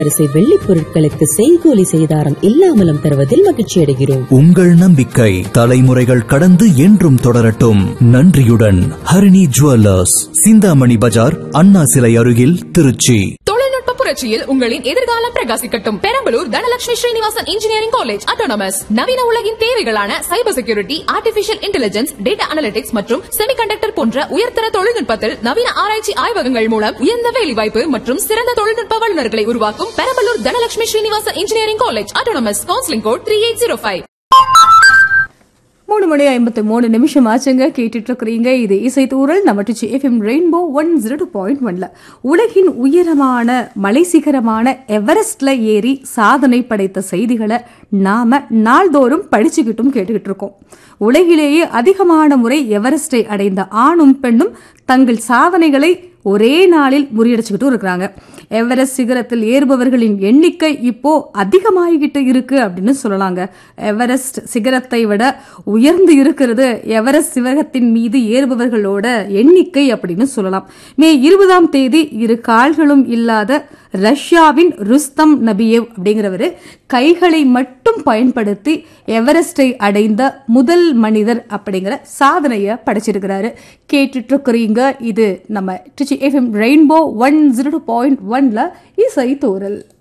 வரிசை வெள்ளி பொருட்களுக்கு செய்கூலி செய்தாரம் இல்லாமலும் தருவதில் மகிழ்ச்சி அடைகிறோம் உங்கள் நம்பிக்கை தலைமுறைகள் கடந்து என்றும் தொடரட்டும் நன்றியுடன் ஹரிணி ஜுவல்லர்ஸ் சிந்தாமணி பஜார் அண்ணா சிலை அருகில் திருச்சி தொழில்நுட்ப புரட்சியில் உங்களின் எதிர்காலம் பிரகாசிக்கட்டும் Perambalur Dhanalakshmi Srinivasan engineering college autonomous நவீன உலகின் தேவைகளான cyber security artificial intelligence data analytics மற்றும் செமிகண்டக்டர் போன்ற உயர்தர தொழில்நுட்பத்தில் நவீன ஆராய்ச்சி ஆய்வகங்கள் மூலம் உயர்ந்த வேலைவாய்ப்பு மற்றும் சிறந்த தொழில்நுட்ப வல்லுநர்களை உருவாக்கும் Perambalur Dhanalakshmi Srinivasan engineering college autonomous counselling code three eight zero five மூணு மணி ஐம்பத்தி மூணு நிமிஷம் ஆச்சுங்க கேட்டுட்டு இருக்கிறீங்க இது இசை தூரல் நம்ம Trichy FM rainbow one zero two point ஒன்ல உலகின் உயரமான மலை சிகரமான எவரெஸ்ட்ல ஏறி சாதனை படைத்த செய்திகளை நாம நாள்தோறும் படிச்சுக்கிட்டும் கேட்டுக்கிட்டு இருக்கோம் உலகிலேயே அதிகமான முறை எவரெஸ்டை அடைந்த ஆணும் பெண்ணும் தங்கள் சாதனைகளை ஒரே நாளில் முறியடிச்சுக்கிட்டும் இருக்கிறாங்க எவரெஸ்ட் சிகரத்தில் ஏறுபவர்களின் எண்ணிக்கை இப்போ அதிகமாகிக்கிட்டு இருக்கு அப்படின்னு சொல்லலாங்க எவரெஸ்ட் சிகரத்தை விட உயர்ந்து இருக்கிறது எவரெஸ்ட் சிகரத்தின் மீது ஏறுபவர்களோட எண்ணிக்கை அப்படின்னு சொல்லலாம் மே இருபதாம் தேதி இரு கால்களும் இல்லாத ரஷ்யாவின் ருஸ்தம் நபியேவ் அப்படிங்கிறவர் கைகளை மட்டும் பயன்படுத்தி எவரெஸ்டை அடைந்த முதல் மனிதர் அப்படிங்கிற சாதனையை படைச்சிருக்கிறாரு கேட்டுட்டு இருக்கிறீங்க இது நம்ம Trichy FM rainbow one zero two point ஒன்ல இசை தோரல்